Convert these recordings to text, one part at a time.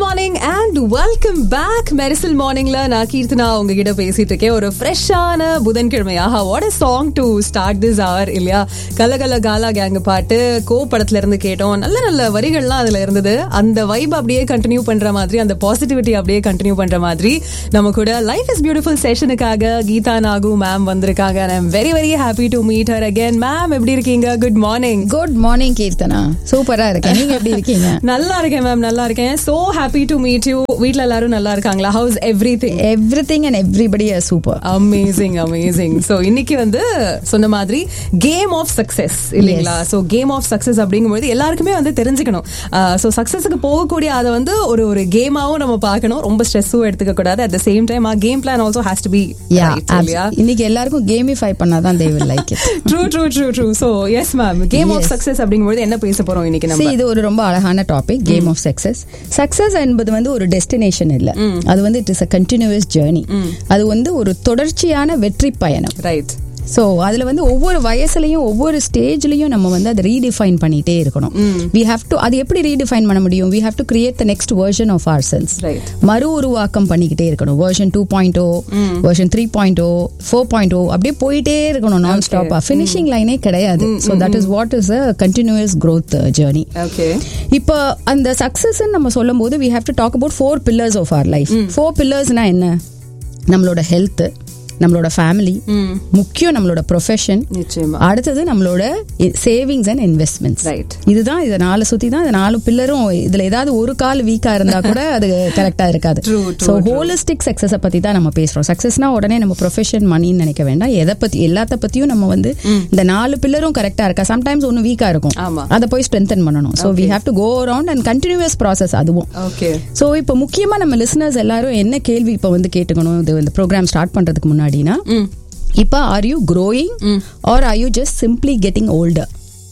Morning and welcome back மெரிசல் மார்னிங்ல நான் கீர்த்தனா உங்ககிட்ட பேசிட்டு இருக்கேன் ஒரு ஃப்ரெஷ்ஷான புதன்கிழமையாக what a song to start this hour இல்லையா கலகல காலா கேங் பாட்டு கோ படத்துல இருந்து கேட்டோம் நல்ல நல்ல வரிகள்லாம் அதுல இருந்தது அந்த வைப் அப்படியே கண்டினியூ பண்ற மாதிரி அந்த பாசிட்டிவிட்டி அப்படியே கண்டினியூ பண்ற மாதிரி நம்ம கூட லைஃப் இஸ் பியூட்டிஃபுல் செஷனுக்காக கீதா நாகு மேம் வந்திருக்காங்க I am very very happy to meet her again ma'am எப்படி இருக்கீங்க good morning good morning Keerthana சூப்பரா இருக்கேன் நீங்க எப்படி இருக்கீங்க நல்லா இருக்கேன் மேம் நல்லா இருக்கேன் so happy to meet you வீட்ல எல்லாரும் நல்லா இருக்காங்களா how's everything everything and everybody super amazing amazing so இன்னைக்கு வந்து சொன்ன மாதிரி கேம் ஆஃப் சக்சஸ் இல்லைங்களா சோ கேம் ஆஃப் சக்சஸ் அப்படிங்கும்போது எல்லாருக்குமே வந்து தெரிஞ்சுக்கணும் சோ சக்சஸுக்கு போகக்கூடிய அதை வந்து ஒரு ஒரு கேமாவும் நம்ம பார்க்கணும் ரொம்ப ஸ்ட்ரெஸ்ஸும் எடுத்துக்க கூடாது at the same time game plan also has to be yeah இல்லையா இன்னைக்கு எல்லாருக்கும் கேமிஃபை பண்ணாதான் they will like it true true true true so yes ma'am game of Yes. Success அப்படிங்கும்போது என்ன பேச போறோம் இன்னைக்கு See, நம்ம இது ஒரு ரொம்ப அழகான topic game of success success என்பது வந்து ஒரு டெஸ்டினேஷன் இல்ல அது வந்து it is a continuous journey அது வந்து ஒரு தொடர்ச்சியான வெற்றி பயணம் ரைட் ஸோ அதுல வந்து ஒவ்வொரு வயசுலயும் ஒவ்வொரு ஸ்டேஜ்லயும் நம்ம வந்து அதை ரீடிஃபைன் பண்ணிட்டே இருக்கணும் வி ஹாவ் டு அது எப்படி ரீடிஃபைன் பண்ண முடியும் we have to create the next version of ourselves Right. மறு உருவாக்கம் பண்ணிக்கிட்டே இருக்கணும் version two point O version three point O four point O அப்படியே போயிட்டே இருக்கணும் நான் ஸ்டாப்பா ஃபினிஷிங் லைனே கிடையாது so that is what is a continuous growth journey okay இப்போ அந்த சக்சஸ் நம்ம சொல்லும் போது we have to talk about four pillars of our life four பில்லர்ஸ்னா என்ன நம்மளோட ஹெல்த் நம்மளோட ஃபேமிலி முக்கியம் நம்மளோட ப்ரொஃபஷன் நிச்சயமா அடுத்தது நம்மளோட சேவிங்ஸ் அண்ட் இன்வெஸ்ட்மெண்ட்ஸ் ரைட் இதுதான் இதை நாலு சுத்தி தான் இந்த நாலு பில்லரும் இதுல ஏதாவது ஒரு கால் வீக்கா இருந்தா கூட அது கரெக்டா இருக்காது True, true, so true. Holistic success பத்தி தான் நம்ம பேசுறோம் சக்சஸ்னா உடனே நம்ம ப்ரொஃபஷன் மணின்னு நினைக்க வேண்டாம் எதை பத்தி எல்லாத்த பத்தியும் நம்ம வந்து இந்த நாலு பில்லரும் கரெக்டா இருக்கா சம்டைம்ஸ் ஒன்னு வீக்கா இருக்கும் ஆமா. அதை போய் ஸ்ட்ரென்தன் பண்ணணும் so we have to go around and continuous process அதுவும் ஓகே ஸோ இப்போ முக்கியமா நம்ம லிசனர்ஸ் எல்லாரும் என்ன கேள்வி இப்போ வந்து கேட்டுக்கணும் இது இந்த ப்ரோக்ராம் ஸ்டார்ட் பண்றதுக்கு முன்னாடினா ம் இப்போ are you growing or are you just simply getting older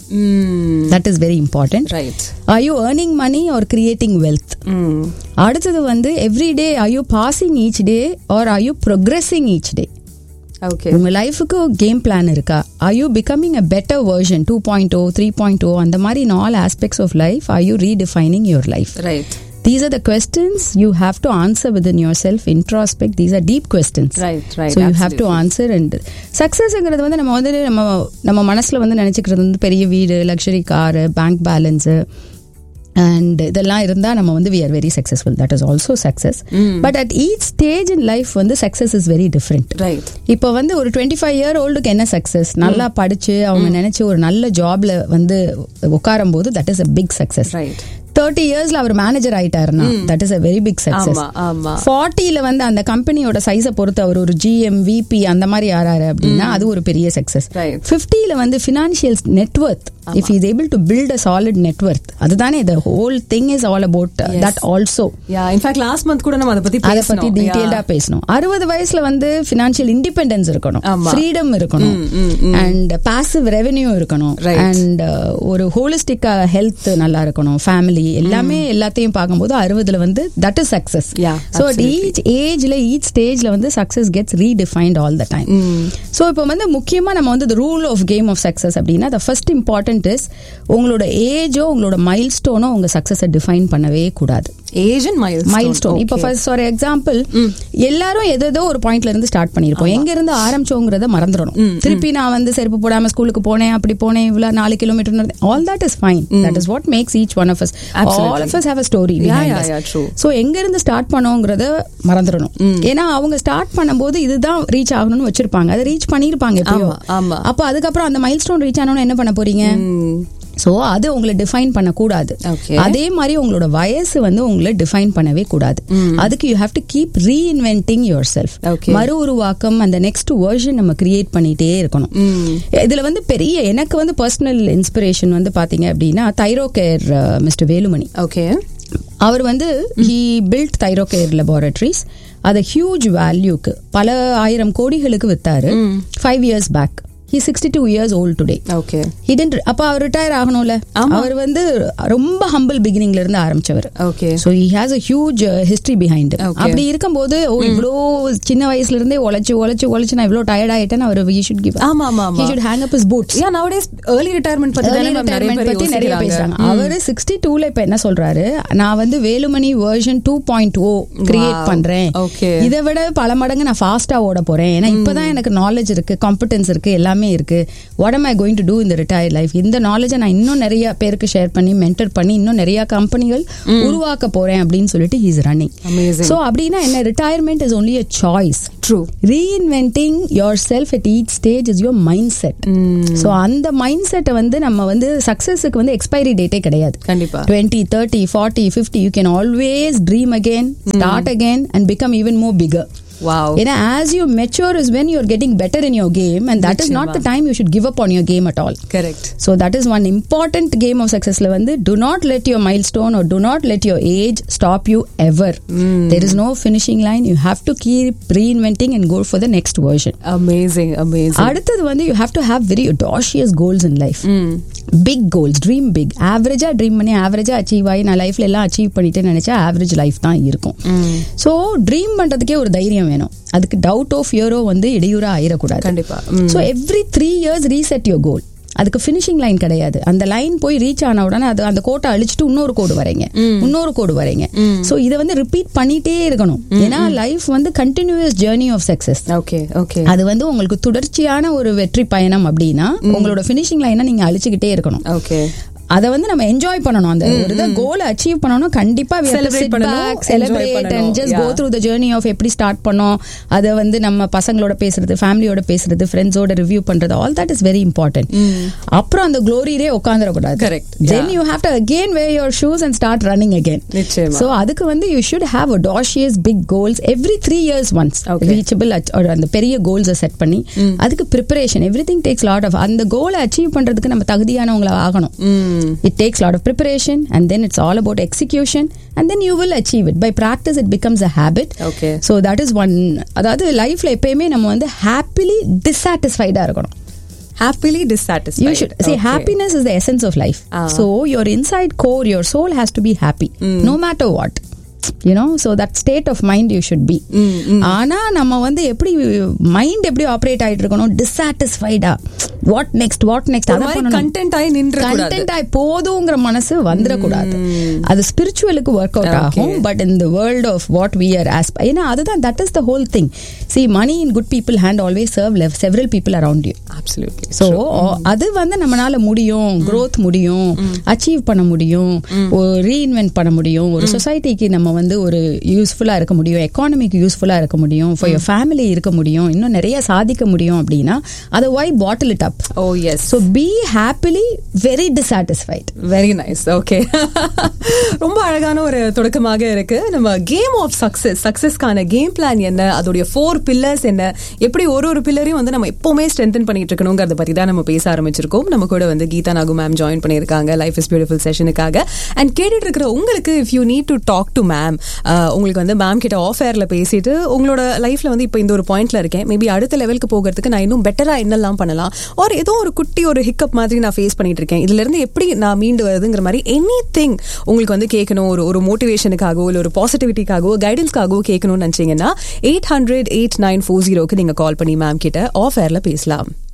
hmm that is very important right are you earning money or creating wealth hmm அடுத்தது வந்து every day are you passing each day or are you progressing each day okay உங்க லைஃபுக்கு game plan இருக்கா are you becoming a better version two point O three point O அந்த மாதிரி in all aspects of life are you redefining your life right These are the questions you have to answer within yourself, introspect. These are deep questions. Right, right, So you have to absolutely. answer and சக்ஸஸ்ங்கிறது வந்து நம்ம வந்து நம்ம நம்ம மனசுல வந்து நினைச்சுக்கிறது வந்து பெரிய வீடு luxury car bank balance and இதெல்லாம் இருந்தா நம்ம வந்து we are very successful that is also success but at each stage in life வந்து success is very different right இப்போ வந்து ஒரு டுவெண்ட்டி ஃபைவ் இயர் ஓல்டுக்கு என்ன சக்சஸ் நல்லா படிச்சு அவங்க நினைச்சு ஒரு நல்ல ஜாப்ல வந்து உட்காரும் போது that is a big success right thirty இயர்ஸ்ல அவர் மேனேஜர் ஆயிட்டாருன்னா that is a very big success ஆமா ஆமா ஃபார்ட்டில வந்து அந்த கம்பெனியோட சைஸை பொறுத்து அவர் ஒரு ஜிஎம் விபி அந்த மாதிரி ஆறாரு அப்படின்னா அது ஒரு பெரிய சக்சஸ் Right. பிப்டில வந்து financial net worth if is able to build a solid net worth அதுதானே the whole thing is all about that also ya in fact last month கூட நம்ம அதை பத்தி அதை பத்தி பேசணும் டீடைல்டா பேசணும் அறுபது வயசுல வந்து பினான்சியல் இண்டிபெண்டன்ஸ் இருக்கணும் ஆமா. ஃப்ரீடம் இருக்கணும் அண்ட் பாசிவ் ரெவென்யூ இருக்கணும் Right. அண்ட் ஒரு ஹோலிஸ்டிக் ஹெல்த் நல்லா இருக்கணும் ஃபேமிலி எல்லாமே எல்லாத்தையும் பார்க்கும்போது அறுபதுல வந்து that is success Yeah, so at absolutely. Each ஏஜ்ல ஈச் ஸ்டேஜ்ல வந்து success gets redefined all the time so இப்போ வந்து முக்கியமா நம்ம வந்து rule of game of success அப்படின்னா த ஃபர்ஸ்ட் இம்பார்ட்டன்ட் இஸ் உங்களோட ஏஜோ உங்களோட மைல் ஸ்டோனோ உங்க சக்சஸை டிஃபைன் பண்ணவே கூடாது age and mile milestone இப்போ ஃபர்ஸ்ட் ஃபார் எக்ஸாம்பிள் எல்லாரும் ஏதோ ஒரு பாயிண்ட்ல இருந்து ஸ்டார்ட் பண்ணிருப்போம் எங்க இருந்து ஆரம்பிச்சோங்கிறத மறந்துடணும் திருப்பி நான் வந்து செருப்பு போடாம ஸ்கூலுக்கு போனேன் அப்படி போனேன் இவ்வளவு நாலு kilometre all that is fine that is what makes each one of us Absolutely. All of us have a story Yeah, yeah, yeah, true. So எங்க இருந்து ஸ்டார்ட் பண்ணோங்கிறத மறந்துடணும் ஏன்னா அவங்க ஸ்டார்ட் பண்ணும்போது இதுதான் ரீச் ஆகணும்னு வச்சிருப்பாங்க அதை ரீச் பண்ணிருப்பாங்க எப்படியோ ஆமா, ஆமா. அப்ப அதுக்கப்புறம் அந்த மைல் ஸ்டோன் ரீச் ஆனோன்னு என்ன பண்ண போறீங்க சோ அது உங்களை டிஃபைன் பண்ணக்கூடாது Okay. அதே மாதிரி உங்களோட வயசு வந்து உங்களை டிஃபைன் பண்ணவே கூடாது அதுக்கு you have to keep reinventing yourself Okay. மறு உருவாக்கம் அந்த நெக்ஸ்ட் வெர்ஷன் நம்ம கிரியேட் பண்ணிட்டே இருக்கணும் இதுல வந்து பெரிய எனக்கு வந்து பர்சனல் இன்ஸ்பிரேஷன் வந்து பாத்தீங்க அப்படின்னா Thyrocare mister Velumani okay அவர் வந்து ஹி பில்ட் தைரோகேர் லெபார்டரிஸ் அதை ஹியூஜ் வேல்யூக்கு பல ஆயிரம் கோடிகளுக்கு வித்தாரு five years back he sixty two years old today okay hidden அப்ப அவர் ரிட்டையர் ஆகணும்ல ஆமா. அவர் வந்து ரொம்ப ஹம்பிள் பிகினிங்ல இருந்து ஆரம்பிச்சவர் okay so he has a huge history behind Okay. அப்படி இருக்கும்போது ஓ இவ்வளோ சின்ன வயசுல இருந்தே உழைச்சு உழைச்சு உழைச்சு நான் இவ்வளோ டயர்ட் ஆயிட்டேன் அவர் வி ஷுட் கிவ் ஆமா ஆமா ஹி ஆமா should hang up is boots ya nowadays early retirement பத்தி தானே மேம் நிறைய பேர் பத்தி நிறைய பேசுறாங்க யோசிக்கிறாங்க அவரு சிக்ஸ்டி டூல இப்ப என்ன சொல்றாரு நான் வந்து Velumani version two point o create Wow. பண்றேன் Okay. இதை விட பல மடங்கு நான் ஃபாஸ்டா ஓட போறேன் ஏன்னா இப்பதான் எனக்கு நாலேஜ் இருக்கு காம்படன்ஸ் இருக்கு எல்லாமே இருக்கு what am I going to do இந்த ரிட்டையர் லைஃப் இந்த நாலேஜை நான் இன்னும் நிறைய பேருக்கு ஷேர் பண்ணி மென்டர் பண்ணி இன்னும் நிறைய கம்பெனிகள் உருவாக்க போறேன் அப்படின்னு சொல்லிட்டு ஹீஸ் ரன்னிங் Amazing. சோ அப்படின்னா என்ன retirement is only a choice true reinventing yourself at each stage is your mindset so அந்த மைண்ட் செட்டை வந்து நம்ம வந்து சக்ஸஸுக்கு வந்து எக்ஸ்பைரி டேட்டே கிடையாது கண்டிப்பா twenty thirty forty fifty you can always dream again start again and become even more bigger wow ஏன்னா as you mature is when you're getting better in your game and that is not the time you should give up on your game at all correct so that is one important game of சக்ஸஸ்ல வந்து to not let your milestone or do not let your age stop you ever there is no finishing line you have to keep reinventing and go for the next version amazing amazing அடுத்தது வந்து you have to have very audacious goals in life big goals dream big ஆவரேஜா dream பண்ணி ஆவரேஜா achieve ஆகி நான் லைஃப்ல எல்லாம் achieve பண்ணிட்டேன்னு நினைச்சா ஆவரேஜ் லைஃப் தான் இருக்கும் ஸோ ட்ரீம் பண்றதுக்கே ஒரு தைரியம் வேணும் அதுக்கு டவுட்டோ ஃபியரோ வந்து இடையூறா ஆயிடக்கூடாது கண்டிப்பா so every three years reset your goal அதுக்கு ஃபினிஷிங் லைன் கிடையாது அந்த லைன் போய் ரீச் ஆன உடனே அது அந்த கோட்டை அழிச்சிட்டு இன்னொரு கோடு வரைங்க இன்னொரு கோடு வரைங்க ஸோ இதை வந்து ரிப்பீட் பண்ணிட்டே இருக்கணும் ஏன்னா லைஃப் வந்து continuous journey of success okay okay அது வந்து உங்களுக்கு தொடர்ச்சியான ஒரு வெற்றி பயணம் அப்படின்னா உங்களோட ஃபினிஷிங் லைனை நீங்க அழிச்சுக்கிட்டே இருக்கணும் ஓகே அதை வந்து நம்ம என்ஜாய் பண்ணணும் அந்த ஒரு இதை கோல் அச்சீவ் பண்ணணும் கண்டிப்பா Celebrate பண்ணணும், enjoy செலிப்ரேட் அண்ட் பண்ணணும். Just go Yeah. Through the journey of எப்படி ஸ்டார்ட் பண்ணோம் அதை வந்து நம்ம பசங்களோட பேசுறது ஃபேமிலியோட பேசுறது ஃப்ரெண்ட்ஸோட ரிவ்யூ பண்றது all that is very important அப்புறம் அந்த க்ளோரியிலே உட்காந்துடக்கூடாது Correct. Then you have to again wear your shoes and start running again நிச்சயமா. ஸோ அதுக்கு வந்து you should have audacious big goals every three years once Okay. Reachable அந்த பெரிய கோல்ஸை செட் பண்ணி அதுக்கு preparation everything takes lot of அந்த கோலை அச்சீவ் பண்றதுக்கு நம்ம தகுதியானவங்களா ஆகணும் it takes lot of preparation and then it's all about execution and then you will achieve it by practice it becomes a habit Okay. So that is one அதாவது லைஃப்ல எப்பயுமே நம்ம வந்து ஹாப்பிலி டிஸாட்டிஸ்ஃபைடா இருக்கணும் happily You dissatisfied should see happiness is the essence of life. Ah. So your inside core, your soul has to be happy, no matter what. You know, so that state of mind you should be. ஆனா நம்ம வந்து எப்படி mind எப்படி operate ஆயிட்டு இருக்கணும் டிசாட்டிஸ்ஃபைடா what next what next ஒரு மாதிரி content ஆயி நின்றக்கூடாது. கண்டென்ட் ஆகி போதுங்கிற மனசு வந்துடக்கூடாது அது ஸ்பிரிச்சுவலுக்கு ஒர்க் அவுட் Okay. ஆகும் but in the world of what we are as ஏன்னா அதுதான் that is the whole thing see money in good people hand always serve lev- several people around you absolutely so அது வந்து நம்மளால முடியும் growth முடியும் achieve பண்ண முடியும் reinvent பண்ண முடியும் ஒரு சொசைட்டிக்கு நம்ம வந்து ஒரு யூஸ்ஃபுல்லா இருக்க முடியும் எக்கானமிக்கு யூஸ்ஃபுல்லா இருக்க முடியும் ஃபார் யோர் ஃபேமிலி இருக்க முடியும் இன்னும் நிறைய சாதிக்க முடியும் அப்படின்னா அதை why bottle it up oh yes so be happily very dissatisfied very nice okay ரொம்ப அழகான ஒரு தொடக்கமாக இருக்கு நம்ம கேம் ஆஃப் சக்சஸ் சக்சஸ்க்கான கேம் பிளான் என்ன அதோடைய ஃபோர் பில்லர்ஸ் என்ன எப்படி ஒரு ஒரு பில்லரையும் வந்து நம்ம எப்பவுமே ஸ்ட்ரென்தன் பண்ணிட்டு இருக்கணுங்கிறத பத்தி தான் நம்ம பேச ஆரம்பிச்சிருக்கோம் நம்ம கூட வந்து கீதா நாகு மேம் ஜாயின் பண்ணியிருக்காங்க லைஃப் இஸ் பியூட்டிஃபுல் செஷனுக்காக அண்ட் கேட்டுட்டு இருக்கிற உங்களுக்கு if you need to talk to ma'am உங்களுக்கு வந்து மேம் கிட்ட ஆஃப் ஏர்ல பேசிட்டு உங்களோட லைஃப்ல வந்து இப்போ இந்த ஒரு பாயிண்ட்ல இருக்கேன் மேபி அடுத்த லெவலுக்கு போகிறதுக்கு நான் இன்னும் பெட்டரா என்னெல்லாம் பண்ணலாம் ஒரு ஏதோ ஒரு குட்டி ஒரு ஹிக்கப் மாதிரி நான் ஃபேஸ் பண்ணிட்டு இருக்கேன் இதுல இருந்து எப்படி நான் மீண்டு வருதுங்கிற மாதிரி எனி திங் உங்களுக்கு வந்து கேட்கணும் ஒரு ஒரு மோட்டிவேஷனுக்காகவோ இல்லை ஒரு பாசிட்டிவிட்டிக்காகவோ கைடன்ஸ்க்காகவோ கேட்கணும்னு நினைச்சீங்கன்னா eight hundred eight nine four ஜீரோக்கு நீங்க கால் பண்ணி மேம் கிட்ட ஆஃப் ஏர்ல பேசலாம்